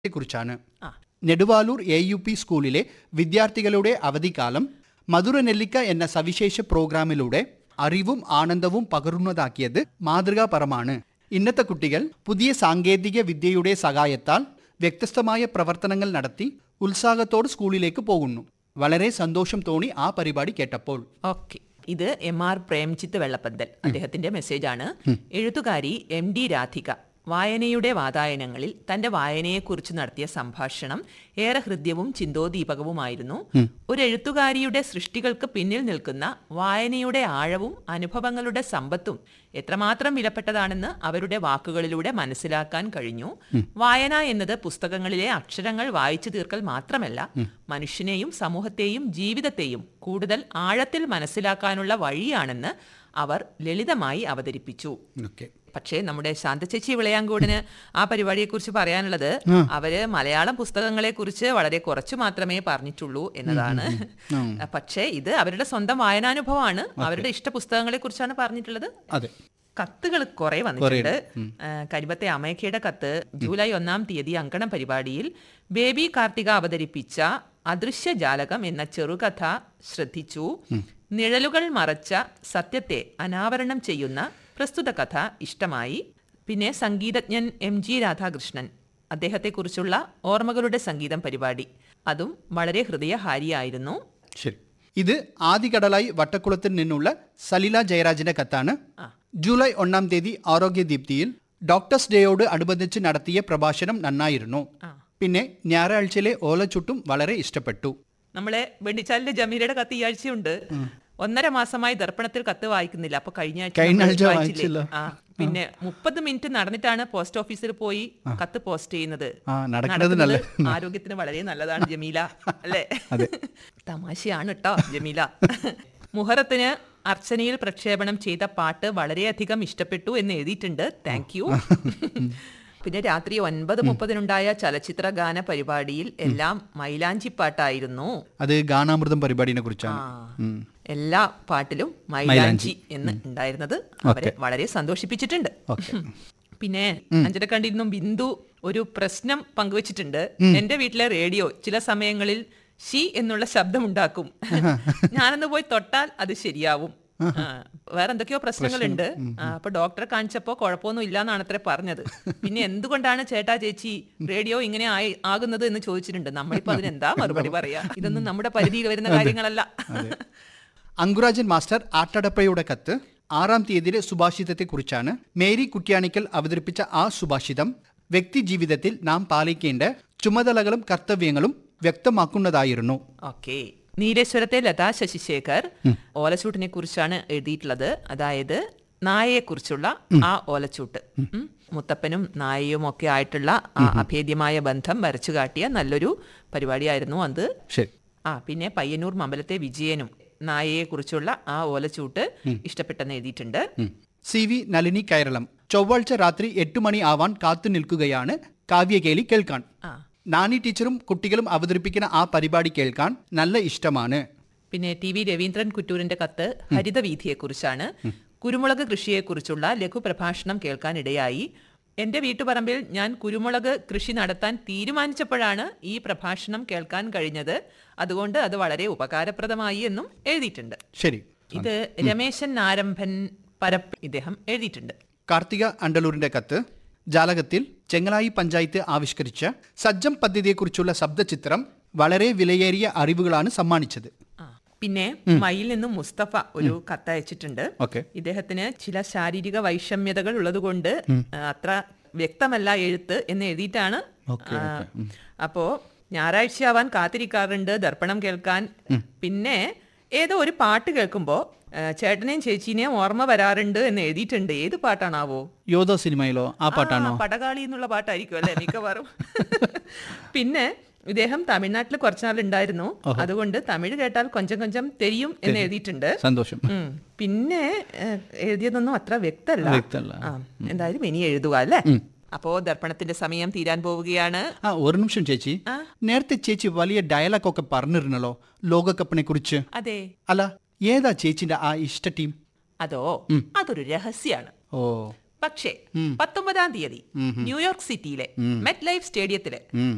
കുറിച്ചാണ് ആ. Neduvalur A U P സ്കൂളിലെ വിദ്യാർത്ഥികളുടെ അവധിക്കാലം മധുര നെല്ലിക്ക എന്ന സവിശേഷ പ്രോഗ്രാമിലൂടെ അറിവും ആനന്ദവും പകരുന്നതാക്കിയത് മാതൃകാപരമാണ് ഇന്നത്തെ കുട്ടികൾ പുതിയ സാങ്കേതിക വിദ്യയുടെ സഹായത്താൽ വ്യത്യസ്തമായ പ്രവർത്തനങ്ങൾ നടത്തി ഉത്സാഹത്തോട് സ്കൂളിലേക്ക് പോകുന്നു വളരെ സന്തോഷം തോന്നി ആ പരിപാടി കേട്ടപ്പോൾ ഓക്കെ ഇത് എം ആർ പ്രേംജിത്ത് വെള്ളപ്പന്തൽ അദ്ദേഹത്തിന്റെ മെസ്സേജാണ് എഴുത്തുകാരി എം ഡി രാധിക വായനയുടെ വാതായനങ്ങളിൽ തന്റെ വായനയെക്കുറിച്ച് നടത്തിയ സംഭാഷണം ഏറെ ഹൃദ്യവും ചിന്തോദീപകവുമായിരുന്നു ഒരു എഴുത്തുകാരിയുടെ സൃഷ്ടികൾക്ക് പിന്നിൽ നിൽക്കുന്ന വായനയുടെ ആഴവും അനുഭവങ്ങളുടെ സമ്പത്തും എത്രമാത്രം വിലപ്പെട്ടതാണെന്ന് അവരുടെ വാക്കുകളിലൂടെ മനസ്സിലാക്കാൻ കഴിഞ്ഞു വായന എന്നത് പുസ്തകങ്ങളിലെ അക്ഷരങ്ങൾ വായിച്ചു തീർക്കൽ മാത്രമല്ല മനുഷ്യനെയും സമൂഹത്തെയും ജീവിതത്തെയും കൂടുതൽ ആഴത്തിൽ മനസ്സിലാക്കാനുള്ള വഴിയാണെന്ന് അവർ ലളിതമായി അവതരിപ്പിച്ചു ഓക്കെ പക്ഷേ നമ്മുടെ ശാന്തചേച്ചി വിളയാങ്കോടിന് ആ പരിപാടിയെക്കുറിച്ച് പറയാനുള്ളത് അവര് മലയാളം പുസ്തകങ്ങളെ കുറിച്ച് വളരെ കുറച്ചു മാത്രമേ പറഞ്ഞിട്ടുള്ളൂ എന്നതാണ് പക്ഷേ ഇത് അവരുടെ സ്വന്തം വായനാനുഭവമാണ് അവരുടെ ഇഷ്ട പുസ്തകങ്ങളെ കുറിച്ചാണ് പറഞ്ഞിട്ടുള്ളത് അതെ കത്തുകൾ കുറെ വന്നിട്ടുണ്ട് ആ, കരിമ്പത്തെ അമേഖയുടെ കത്ത് ജൂലൈ ഒന്നാം തീയതി അങ്കണം പരിപാടിയിൽ ബേബി കാർത്തിക അവതരിപ്പിച്ച അദൃശ്യ ജാലകം എന്ന ചെറുകഥ ശ്രദ്ധിച്ചു നിഴലുകൾ മറച്ച സത്യത്തെ അനാവരണം ചെയ്യുന്ന പ്രസ്തുത കഥ ഇഷ്ടമായി പിന്നെ സംഗീതജ്ഞൻ എം ജി രാധാകൃഷ്ണൻ അദ്ദേഹത്തെക്കുറിച്ചുള്ള ഓർമ്മകളുടെ സംഗീതം പരിപാടി അതും വളരെ ഹൃദയഹാരിയായിരുന്നു ശരി ഇത് ആദികടലായി വട്ടക്കുളത്തിൽ നിന്നുള്ള സലില ജയരാജിന്റെ കത്താണ് ജൂലൈ ഒന്നാം തീയതി ആരോഗ്യ ദീപ്തിയിൽ ഡോക്ടേഴ്സ് ഡേയോട് അനുബന്ധിച്ച് നടത്തിയ പ്രഭാഷണം നന്നായിരുന്നു പിന്നെ ഞായറാഴ്ചയിലെ ഓലച്ചുട്ടും വളരെ ഇഷ്ടപ്പെട്ടു നമ്മളെ വെണ്ടിച്ചാലിന്റെ ജമീലയുടെ കത്ത് ഈ ആഴ്ചയുണ്ട് ഒന്നര മാസമായി ദർപ്പണത്തിൽ കത്ത് വായിക്കുന്നില്ല അപ്പൊ കഴിഞ്ഞ ആഴ്ച കഴിഞ്ഞ നമ്മൾ ആഴ്ച വായിച്ചില്ലേ? വായിച്ചില്ല. ആ പിന്നെ മുപ്പത് മിനിറ്റ് നടന്നിട്ടാണ് പോസ്റ്റ് ഓഫീസിൽ പോയി കത്ത് പോസ്റ്റ് ചെയ്യുന്നത് ആ, നടക്കുന്നത് നല്ല- ആരോഗ്യത്തിന് വളരെ നല്ലതാണ് ജമീല അല്ലേ തമാശയാണ് കേട്ടോ ജമീല മുഹറത്തിന് അർച്ചനയിൽ പ്രക്ഷേപണം ചെയ്ത പാട്ട് വളരെയധികം ഇഷ്ടപ്പെട്ടു എന്ന് എഴുതിയിട്ടുണ്ട് താങ്ക് യു പിന്നെ രാത്രി ഒൻപത് മുപ്പതിനുണ്ടായ ചലച്ചിത്ര ഗാന പരിപാടിയിൽ എല്ലാം മൈലാഞ്ചിപ്പാട്ടായിരുന്നു അത് ഗാനാമൃതം പരിപാടിനെ കുറിച്ചാണ് ആ. എല്ലാ പാട്ടിലും മൈലാഞ്ചി എന്ന് ഉണ്ടായിരുന്നത് അവരെ വളരെ സന്തോഷിപ്പിച്ചിട്ടുണ്ട് ഓക്കെ പിന്നെ അഞ്ചരക്കണ്ടിരുന്നും ബിന്ദു ഒരു പ്രശ്നം പങ്കുവച്ചിട്ടുണ്ട് എന്റെ വീട്ടിലെ റേഡിയോ ചില സമയങ്ങളിൽ ഷി എന്നുള്ള ശബ്ദമുണ്ടാക്കും ഞാനൊന്ന് പോയി തൊട്ടാൽ അത് ശരിയാവും ആ, വേറെ എന്തൊക്കെയോ പ്രശ്നങ്ങളുണ്ട് ആ, അപ്പൊ ഡോക്ടറെ കാണിച്ചപ്പോ കുഴപ്പമൊന്നും ഇല്ലാന്നാണ് അത്ര പറഞ്ഞത് പിന്നെ എന്തുകൊണ്ടാണ് ചേട്ടാ ചേച്ചി റേഡിയോ ഇങ്ങനെ ആയി ആകുന്നത് എന്ന് ചോദിച്ചിട്ടുണ്ട് നമ്മളിപ്പോ അതിനെന്താ മറുപടി പറയാ ഇതൊന്നും നമ്മുടെ പരിധിയിൽ വരുന്ന കാര്യങ്ങളല്ല അങ്കുരാജൻ മാസ്റ്റർ ആട്ടടപ്പയുടെ കത്ത് ആറാം തീയതിയിലെ സുഭാഷിതത്തെക്കുറിച്ചാണ് മേരി കുറ്റ്യാണിക്കൽ അവതരിപ്പിച്ച ആ സുഭാഷിതം വ്യക്തി ജീവിതത്തിൽ നാം പാലിക്കേണ്ട ചുമതലകളും കർത്തവ്യങ്ങളും വ്യക്തമാക്കുന്നതായിരുന്നു ഓക്കെ നീലേശ്വരത്തെ ലതാ ശശിശേഖർ ഓലച്ചൂട്ടിനെ കുറിച്ചാണ് എഴുതിയിട്ടുള്ളത് അതായത് നായയെക്കുറിച്ചുള്ള ആ ഓലച്ചൂട്ട് ഉം. മുത്തപ്പനും നായയും ഒക്കെ ആയിട്ടുള്ള ആ അഭേദ്യമായ ബന്ധം വരച്ചു കാട്ടിയ നല്ലൊരു പരിപാടിയായിരുന്നു അത് ശരി ആ പിന്നെ പയ്യന്നൂർ മമ്പലത്തെ വിജയനും നായയെക്കുറിച്ചുള്ള ആ ഓലച്ചൂട്ട് ഇഷ്ടപ്പെട്ടെന്ന് എഴുതിയിട്ടുണ്ട് സി വി നളിനി കേരളം ചൊവ്വാഴ്ച രാത്രി എട്ട് മണി ആവാൻ കാത്തു നിൽക്കുകയാണ് കാവ്യകേലി കേൾക്കാൻ ആ നാനി ടീച്ചറും കുട്ടികളും അവതരിപ്പിക്കുന്ന ആ പരിപാടി കേൾക്കാൻ നല്ല ഇഷ്ടമാണ് പിന്നെ ടി വി രവീന്ദ്രൻ കുറ്റൂരിന്റെ കത്ത് ഹരിതവീഥിയെക്കുറിച്ചാണ് കുരുമുളക് കൃഷിയെക്കുറിച്ചുള്ള ലഘുപ്രഭാഷണം കേൾക്കാനിടയായി എന്റെ വീട്ടുപറമ്പിൽ ഞാൻ കുരുമുളക് കൃഷി നടത്താൻ തീരുമാനിച്ചപ്പോഴാണ് ഈ പ്രഭാഷണം കേൾക്കാൻ കഴിഞ്ഞത് അതുകൊണ്ട് അത് വളരെ ഉപകാരപ്രദമായി എന്നും എഴുതിയിട്ടുണ്ട് ശരി ഇത് രമേശൻ നാരംഭൻ പരപ്പ് ഇദ്ദേഹം എഴുതിയിട്ടുണ്ട് കാർത്തിക അണ്ടലൂരിന്റെ കത്ത് ജാലകത്തിൽ ചെങ്ങലായി പഞ്ചായത്ത് ആവിഷ്കരിച്ച സജ്ജം പദ്ധതിയെക്കുറിച്ചുള്ള ശബ്ദചിത്രം വളരെ വിലയേറിയ അറിവുകളാണ് സമ്മാനിച്ചത് ആ, പിന്നെ മയിൽ നിന്നും മുസ്തഫ ഒരു കത്ത് അയച്ചിട്ടുണ്ട് ഓക്കെ ഇദ്ദേഹത്തിന് ചില ശാരീരിക വൈഷമ്യതകൾ ഉള്ളതുകൊണ്ട് ആ, അത്ര വ്യക്തമല്ല എഴുത്ത് എന്ന് എഴുതിയിട്ടാണ് ആ, അപ്പോ ഞായറാഴ്ചയാവാൻ കാത്തിരിക്കാറുണ്ട് ദർപ്പണം കേൾക്കാൻ പിന്നെ ഏതോ ഒരു പാട്ട് കേൾക്കുമ്പോ ആ, ചേട്ടനെയും ചേച്ചീനെയും ഓർമ്മ വരാറുണ്ട് എന്ന് എഴുതിയിട്ടുണ്ട് ഏത് പാട്ടാണാവോ യോധോ സിനിമയിലോ ആ പാട്ടാണോ ആ, പടകാളി എന്നുള്ള പാട്ടായിരിക്കും അല്ലെ മിക്കവാറും പിന്നെ ഇദ്ദേഹം തമിഴ്നാട്ടിൽ കുറച്ചുനാൾ ഉണ്ടായിരുന്നു അതുകൊണ്ട് തമിഴ് കേട്ടാൽ കൊഞ്ചം കൊഞ്ചം തെരിയും എന്ന് എഴുതിയിട്ടുണ്ട് സന്തോഷം ഉം. പിന്നെ ഏഹ്, എഴുതിയതൊന്നും അത്ര വ്യക്തല്ല വ്യക്തമല്ല. ആ, എന്തായാലും ഇനി എഴുതുക അല്ലേ അപ്പോ ദർപ്പണത്തിന്റെ സമയം തീരാൻ പോവുകയാണ് ആ ഒരു നിമിഷം ചേച്ചി നേരത്തെ ചേച്ചി വലിയ ഡയലോഗ് ഒക്കെ പറഞ്ഞിരുന്നല്ലോ ലോകകപ്പിനെ കുറിച്ച് അതെ അല്ല ഏതാ ചേച്ചിന്റെ ആ ഇഷ്ട ടീം അതോ അതൊരു രഹസ്യാണ് ഓ പക്ഷേ പത്തൊമ്പതാം തീയതി ന്യൂയോർക്ക് സിറ്റിയിലെ മെറ്റ് ലൈഫ് സ്റ്റേഡിയത്തില്